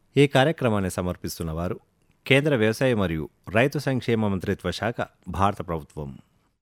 ఈ కార్యక్రమాన్ని సమర్పిస్తున్నవారు కేంద్ర వ్యవసాయ మరియు రైతు సంక్షేమ మంత్రిత్వ శాఖ భారత ప్రభుత్వం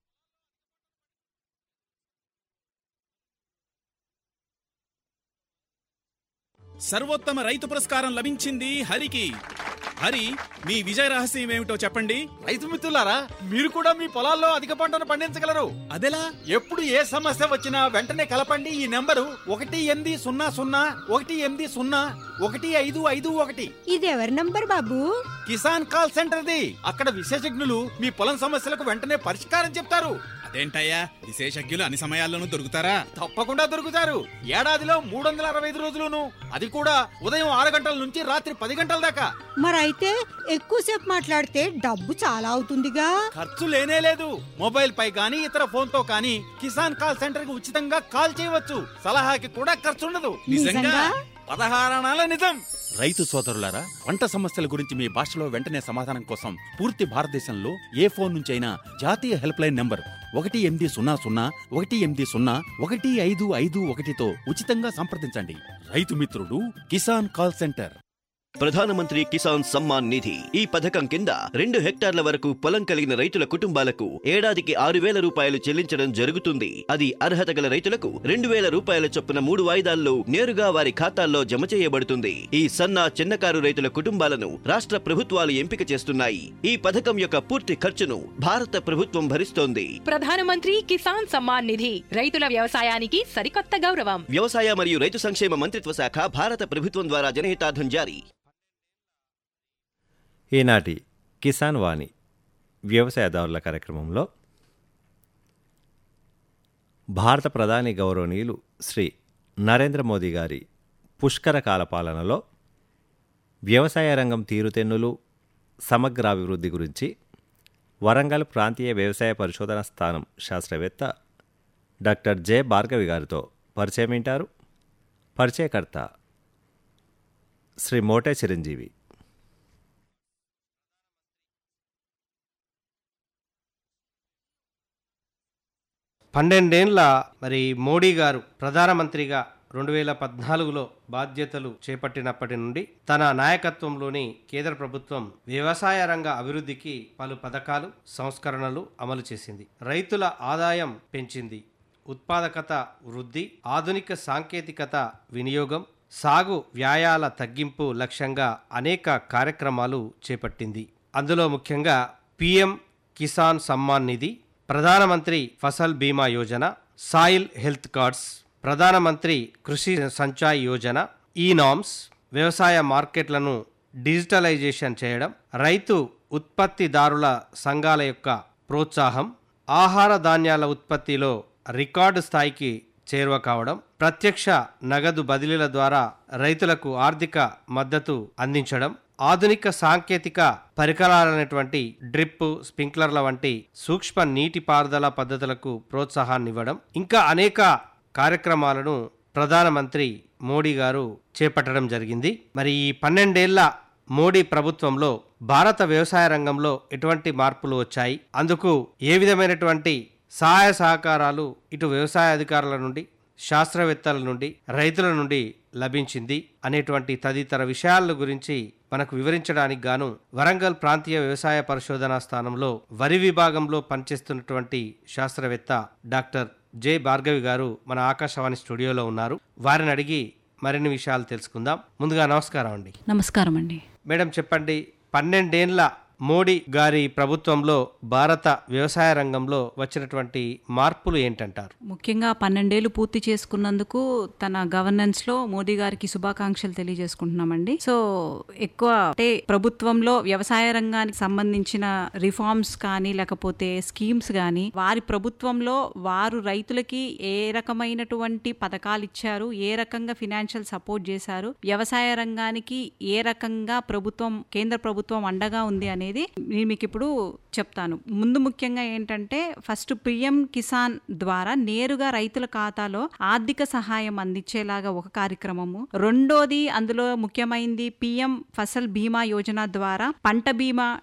సర్వోత్తమ రైతు పురస్కారం లభించింది హరికి హరి మీ విజయ రహస్యం ఏమిటో చెప్పండి రైతు మిత్రులారా మీరు కూడా మీ పొలాల్లో అధిక పంటను పండించగలరు అదెలా ఎప్పుడు ఏ సమస్య వచ్చినా వెంటనే కలపండి ఈ నెంబరు ఒకటి ఎనిమిది సున్నా సున్నా ఒకటి ఎనిమిది సున్నా ఒకటి ఐదు ఐదు ఒకటి ఇది ఎవరి నంబర్ బాబు కిసాన్ కాల్ సెంటర్ది అక్కడ విశేషజ్ఞులు మీ పొలం సమస్యలకు వెంటనే పరిష్కారం చెప్తారు అదేంటయ్యా విశేషజ్ఞులు అన్ని సమయాల్లోనూ దొరుకుతారా తప్పకుండా దొరుకుతారు ఏడాదిలో మూడు వందల అరవై ఐదు రోజులును అది కూడా ఉదయం ఆరు గంటల నుంచి రాత్రి పది గంటల దాకా మరైతే ఎక్కువసేపు మాట్లాడితే డబ్బు చాలా అవుతుందిగా ఖర్చు లేనే లేదు మొబైల్ పై గానీ ఇతర ఫోన్ తో కానీ కిసాన్ కాల్ సెంటర్ కి ఉచితంగా కాల్ చేయవచ్చు సలహాకి కూడా ఖర్చు ఉండదు నిజంగా? పదహారణాల నిజం రైతు సోదరులారా పంట సమస్యల గురించి మీ భాషలో వెంటనే సమాధానం కోసం పూర్తి భారతదేశంలో ఏ ఫోన్ నుంచైనా జాతీయ హెల్ప్ లైన్ నంబర్ ఒకటి ఎనిమిది సున్నా సున్నా ఒకటి ఎనిమిది సున్నా ఒకటి ఐదు ఐదు ఒకటితో ఉచితంగా సంప్రదించండి రైతు మిత్రుడు కిసాన్ కాల్ సెంటర్ ప్రధానమంత్రి కిసాన్ సమ్మాన్ నిధి ఈ పథకం కింద రెండు హెక్టార్ల వరకు పొలం కలిగిన రైతుల కుటుంబాలకు ఏడాదికి ఆరు వేల రూపాయలు చెల్లించడం జరుగుతుంది అది అర్హత గల రైతులకు రెండు వేల రూపాయల చొప్పున మూడు వాయిదాల్లో నేరుగా వారి ఖాతాల్లో జమ చేయబడుతుంది ఈ సన్న చిన్నకారు రైతుల కుటుంబాలను రాష్ట్ర ప్రభుత్వాలు ఎంపిక చేస్తున్నాయి ఈ పథకం యొక్క పూర్తి ఖర్చును భారత ప్రభుత్వం భరిస్తోంది ప్రధానమంత్రి కిసాన్ సమ్మాన్ నిధి రైతుల వ్యవసాయానికి సరికొత్త గౌరవం వ్యవసాయ మరియు రైతు సంక్షేమ మంత్రిత్వ శాఖ భారత ప్రభుత్వం ద్వారా జనహితార్థం జారీ ఈనాటి కిసాన్ వాణి వ్యవసాయదారుల కార్యక్రమంలో భారత ప్రధాని గౌరవనీయులు శ్రీ నరేంద్ర మోదీ గారి పుష్కర కాల పాలనలో వ్యవసాయ రంగం తీరుతెన్నులు సమగ్రాభివృద్ధి గురించి వరంగల్ ప్రాంతీయ వ్యవసాయ పరిశోధన స్థానం శాస్త్రవేత్త డాక్టర్ జె భార్గవి గారితో పరిచయం వింటారు పరిచయకర్త శ్రీ మోటే చిరంజీవి పన్నెండేండ్ల మరి మోడీ గారు ప్రధానమంత్రిగా రెండు వేల పద్నాలుగులో బాధ్యతలు చేపట్టినప్పటి నుండి తన నాయకత్వంలోని కేంద్ర ప్రభుత్వం వ్యవసాయ రంగ అభివృద్ధికి పలు పథకాలు సంస్కరణలు అమలు చేసింది రైతుల ఆదాయం పెంచింది ఉత్పాదకత వృద్ధి ఆధునిక సాంకేతికత వినియోగం సాగు వ్యాయాల తగ్గింపు లక్ష్యంగా అనేక కార్యక్రమాలు చేపట్టింది అందులో ముఖ్యంగా పిఎం కిసాన్ సమ్మాన్ నిధి ప్రధానమంత్రి ఫసల్ బీమా యోజన సాయిల్ హెల్త్ కార్డ్స్ ప్రధానమంత్రి కృషి సంచాయ్ యోజన ఈ నామ్స్ వ్యవసాయ మార్కెట్లను డిజిటలైజేషన్ చేయడం రైతు ఉత్పత్తిదారుల సంఘాల యొక్క ప్రోత్సాహం ఆహార ధాన్యాల ఉత్పత్తిలో రికార్డు స్థాయికి చేరువ కావడం ప్రత్యక్ష నగదు బదిలీల ద్వారా రైతులకు ఆర్థిక మద్దతు అందించడం ఆధునిక సాంకేతిక పరికరాలైనటువంటి డ్రిప్ స్ప్రింక్లర్ల వంటి సూక్ష్మ నీటిపారుదల పద్ధతులకు ప్రోత్సాహాన్ని ఇవ్వడం ఇంకా అనేక కార్యక్రమాలను ప్రధానమంత్రి మోడీ గారు చేపట్టడం జరిగింది మరి ఈ పన్నెండేళ్ల మోడీ ప్రభుత్వంలో భారత వ్యవసాయ రంగంలో ఎటువంటి మార్పులు వచ్చాయి అందుకు ఏ విధమైనటువంటి సహాయ సహకారాలు ఇటు వ్యవసాయ అధికారుల నుండి శాస్త్రవేత్తల నుండి రైతుల నుండి లభించింది అనేటువంటి తదితర విషయాల గురించి మనకు వివరించడానికి గాను వరంగల్ ప్రాంతీయ వ్యవసాయ పరిశోధనా స్థానంలో వరి విభాగంలో పనిచేస్తున్నటువంటి శాస్త్రవేత్త డాక్టర్ జె భార్గవి గారు మన ఆకాశవాణి స్టూడియోలో ఉన్నారు వారిని అడిగి మరిన్ని విషయాలు తెలుసుకుందాం ముందుగా నమస్కారం అండి నమస్కారం అండి మేడం చెప్పండి పన్నెండేండ్ల మోడీ గారి ప్రభుత్వంలో భారత వ్యవసాయ రంగంలో వచ్చినటువంటి మార్పులు ఏంటంటారు ముఖ్యంగా పన్నెండేళ్లు పూర్తి చేసుకున్నందుకు తన గవర్నెన్స్ లో మోదీ గారికి శుభాకాంక్షలు తెలియజేసుకుంటున్నామండి సో ఎక్కువ అంటే ప్రభుత్వంలో వ్యవసాయ రంగానికి సంబంధించిన రిఫార్మ్స్ కానీ లేకపోతే స్కీమ్స్ కానీ వారి ప్రభుత్వంలో వారు రైతులకి ఏ రకమైనటువంటి పథకాలు ఇచ్చారు ఏ రకంగా ఫినాన్షియల్ సపోర్ట్ చేశారు వ్యవసాయ రంగానికి ఏ రకంగా ప్రభుత్వం కేంద్ర ప్రభుత్వం అండగా ఉంది అనేది నేను మీకు ఇప్పుడు చెప్తాను ముందు ముఖ్యంగా ఏంటంటే ఫస్ట్ పిఎం కిసాన్ ద్వారా నేరుగా రైతుల ఖాతాలో ఆర్థిక సహాయం అందించేలాగా ఒక కార్యక్రమము రెండోది అందులో ముఖ్యమైనది పిఎం ఫసల్ బీమా యోజన ద్వారా పంట బీమా